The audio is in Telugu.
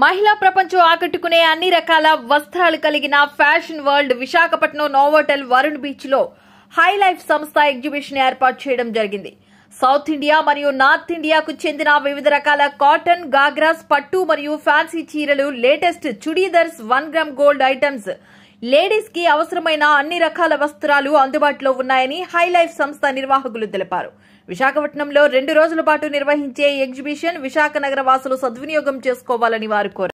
మహిళా ప్రపంచం ఆకట్టుకునే అన్ని రకాల వస్త్రాలు కలిగిన fashion world Visakhapatnam Novotel Varun beach లో హై లైఫ్ సంస్థ ఎగ్జిబిషన్ ఏర్పాటు చేయడం జరిగింది సౌత్ ఇండియా మరియు నార్త్ ఇండియాకు చెందిన వివిధ రకాల కాటన్ గాగ్రాస్ పట్టు మరియు ఫ్యాన్సీ చీరలు latest churidars one gram gold items ladies కి అవసరమైన అన్ని రకాల వస్త్రాలు అందుబాటులో ఉన్నాయని హై లైఫ్ సంస్థ నిర్వాహకులు తెలిపారు విశాఖపట్నంలో రెండు రోజుల పాటు నిర్వహించే ఎగ్జిబిషన్ విశాఖ నగర వాసులు సద్వినియోగం చేసుకోవాలని వారు కోరారు